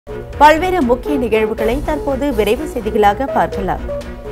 பல்வேறு முக்கிய நிகழ்வுகளை தற்போது விரைவு செய்திகளாக பார்க்கலாம்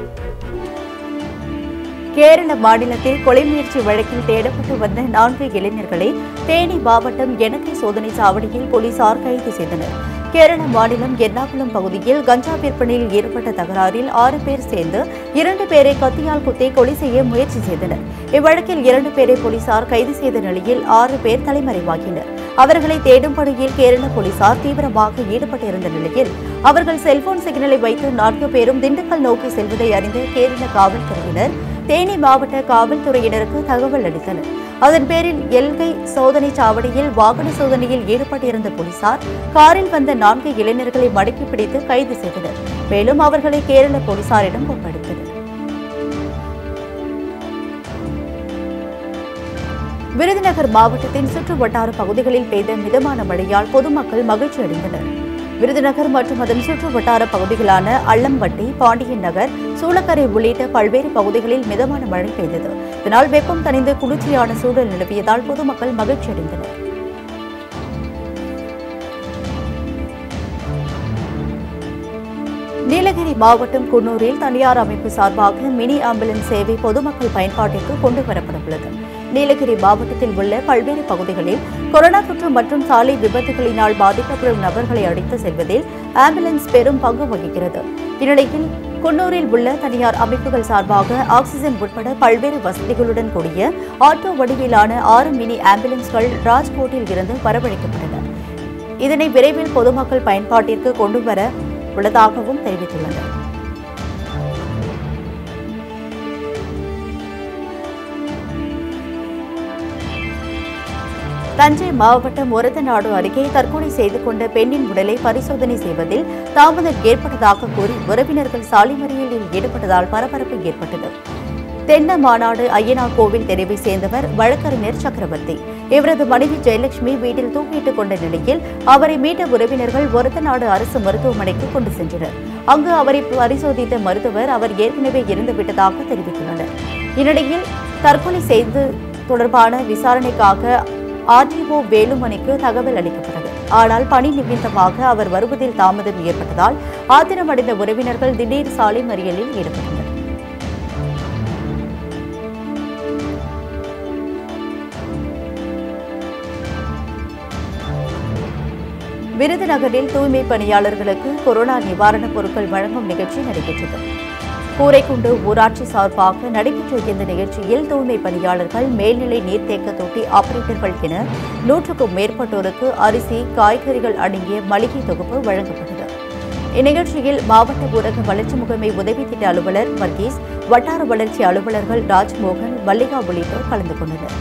கேரள மாநிலத்தில் கொலை முயற்சி வழக்கில் தேடப்பட்டு வந்த நான்கு இளைஞர்களை தேனி மாவட்டம் எணக்கை சோதனை சாவடியில் போலீசார் கைது செய்தனர் கேரள மாநிலம் எர்ணாகுளம் பகுதியில் கஞ்சா விற்பனையில் ஏற்பட்ட தகராறில் ஆறு பேர் சேர்ந்து இரண்டு பேரை கத்தியால் குத்தி கொலை செய்ய முயற்சி செய்தனர் இவ்வழக்கில் இரண்டு பேரை போலீசார் கைது செய்த நிலையில் ஆறு பேர் தலைமறைவாகினர் அவர்களை தேடும் பணியில் கேரள போலீசார் தீவிரமாக ஈடுபட்டிருந்த நிலையில் அவர்கள் செல்போன் சிக்னலை வைத்து நான்கு பேரும் திண்டுக்கல் நோக்கி செல்வதை அறிந்த கேரள காவல்துறையினர் தேனி மாவட்ட காவல்துறையினருக்கு தகவல் அளித்தனர் அதன் பேரில் எல்கை சோதனை சாவடியில் வாகன சோதனையில் ஈடுபட்டிருந்த போலீசார் காரில் வந்த நான்கு இளைஞர்களை மடக்கி பிடித்து கைது செய்தனர் மேலும் அவர்களை கேரள போலீசாரிடம் ஒப்படைத்தனர் விருதுநகர் மாவட்டத்தின் சுற்று வட்டார பகுதிகளில் பெய்த மிதமான மழையால் பொதுமக்கள் மகிழ்ச்சி அடைந்தனர் விருதுநகர் மற்றும் அதன் சுற்று வட்டார பகுதிகளான அள்ளம்பட்டி பாண்டியன் நகர் சூளக்கரை உள்ளிட்ட பல்வேறு பகுதிகளில் மிதமான மழை பெய்தது இதனால் வெப்பம் தணிந்து குளிர்ச்சியான சூழல் நிலவியதால் பொதுமக்கள் மகிழ்ச்சி அடைந்தனர் நீலகிரி மாவட்டம் குன்னூரில் தனியார் அமைப்பு சார்பாக மினி ஆம்புலன்ஸ் சேவை பொதுமக்கள் பயன்பாட்டிற்கு கொண்டு வரப்பட உள்ளது நீலகிரி மாவட்டத்தில் உள்ள பல்வேறு பகுதிகளில் கொரோனா தொற்று மற்றும் சாலை விபத்துகளினால் பாதிக்கப்படும் நபர்களை அழைத்து செல்வதில் ஆம்புலன்ஸ் பெரும் பங்கு வகிக்கிறது இந்நிலையில் குன்னூரில் உள்ள தனியார் அமைப்புகள் சார்பாக ஆக்சிஜன் உட்பட பல்வேறு வசதிகளுடன் கூடிய ஆட்டோ வடிவிலான ஆறு மினி ஆம்புலன்ஸ்கள் ராஜ்கோட்டில் இருந்து வரவழைக்கப்பட்டன இதனை விரைவில் பொதுமக்கள் பயன்பாட்டிற்கு கொண்டு வர உள்ளதாகவும் தெரிவித்துள்ளனர் தஞ்சை மாவட்டம் ஒரத்தநாடு அருகே தற்கொலை செய்து கொண்ட பெண்ணின் உடலை பரிசோதனை செய்வதில் தாமதம் ஏற்பட்டதாக கூறி உறவினர்கள் சாலை மறியலில் ஈடுபட்டதால் பரபரப்பு ஏற்பட்டது தென்ன மாநாடு ஐயனார் கோவில் தெருவை சேர்ந்தவர் வழக்கறிஞர் சக்கரவர்த்தி இவரது மனைவி ஜெயலட்சுமி வீட்டில் தூக்கிட்டுக் கொண்ட நிலையில் அவரை மீட்ட உறவினர்கள் ஒரத்தநாடு அரசு மருத்துவமனைக்கு கொண்டு சென்றனர் அங்கு அவரை பரிசோதித்த மருத்துவர் அவர் ஏற்கனவே இறந்துவிட்டதாக தெரிவித்துள்ளனர் இந்நிலையில் தற்கொலை செய்து தொடர்பான விசாரணைக்காக ஆர்டிஓ வேலுமணிக்கு தகவல் அளிக்கப்பட்டது ஆனால் பணி நிமித்தமாக அவர் வருவதில் தாமதம் ஏற்பட்டதால் ஆத்திரமடைந்த உறவினர்கள் திடீர் சாலை மறியலில் ஈடுபட்டனர் விருதுநகரில் தூய்மை பணியாளர்களுக்கு கொரோனா நிவாரணப் பொருட்கள் வழங்கும் நிகழ்ச்சி நடைபெற்றது கூரைக்குண்டு ஊராட்சி சார்பாக நடைபெற்ற இந்த நிகழ்ச்சியில் தூய்மை பணியாளர்கள் மேல்நிலை நீர்த்தேக்க தொட்டி ஆபரேட்டர்கள் என நூற்றுக்கும் மேற்பட்டோருக்கு அரிசி காய்கறிகள் அடங்கிய மளிகை தொகுப்பு வழங்கப்பட்டது இந்நிகழ்ச்சியில் மாவட்ட ஊரக வளர்ச்சி முகமை உதவி திட்ட அலுவலர் வர்கீஸ் வட்டார வளர்ச்சி அலுவலர்கள் ராஜ்மோகன் மல்லிகா உள்ளிட்டோர் கலந்து கொண்டனர்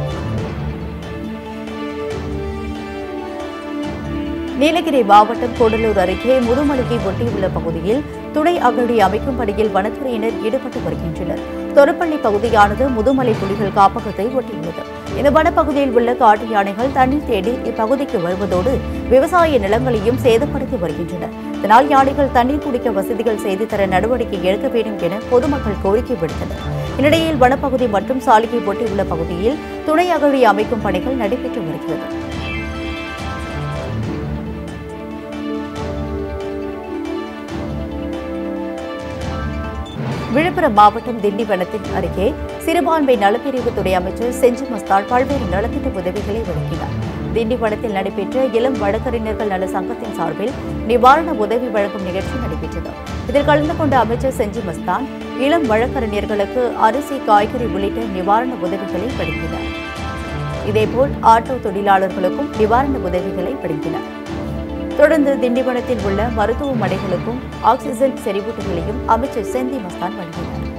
நீலகிரி மாவட்டம் கூடலூர் அருகே முதுமலையை ஒட்டியுள்ள பகுதியில் துணை அகழி அமைக்கும் பணியில் வனத்துறையினர் ஈடுபட்டு வருகின்றனர் தொரப்பள்ளி பகுதியானது முதுமலை புலிகள் காப்பகத்தை ஒட்டியுள்ளது இந்த வனப்பகுதியில் உள்ள காட்டு யானைகள் தண்ணீர் தேடி இப்பகுதிக்கு வருவதோடு விவசாய நிலங்களையும் சேதப்படுத்தி வருகின்றன இதனால் யானைகள் தண்ணீர் குடிக்க வசதிகள் செய்து தர நடவடிக்கை எடுக்க வேண்டும் என பொதுமக்கள் கோரிக்கை விடுத்தனர் இந்நிலையில் வனப்பகுதி மற்றும் சாலையை ஒட்டியுள்ள பகுதியில் துணை அகழி அமைக்கும் பணிகள் நடைபெற்று வருகிறது விழுப்புரம் மாவட்டம் திண்டிவனத்தின் அருகே சிறுபான்மை நலப்பிரிவு துறை அமைச்சர் செஞ்சி மஸ்தான் பல்வேறு நலத்திட்ட உதவிகளை வழங்கினார் திண்டிவனத்தில் நடைபெற்ற இளம் வழக்கறிஞர்கள் நல சங்கத்தின் சார்பில் நிவாரண உதவி வழங்கும் நிகழ்ச்சி நடைபெற்றது இதில் கலந்து கொண்ட அமைச்சர் செஞ்சி மஸ்தான் இளம் வழக்கறிஞர்களுக்கு அரிசி காய்கறி உள்ளிட்ட நிவாரண உதவிகளை வழங்கினார் இதேபோல் ஆட்டோ தொழிலாளர்களுக்கும் நிவாரண உதவிகளை வழங்கினார் தொடர்ந்து திண்டிவனத்தில் உள்ள மருத்துவமனைகளுக்கும் ஆக்சிஜன் செறிவூட்டுகளையும் அமைச்சர் செந்தி மஸ்தான் வழங்கினார்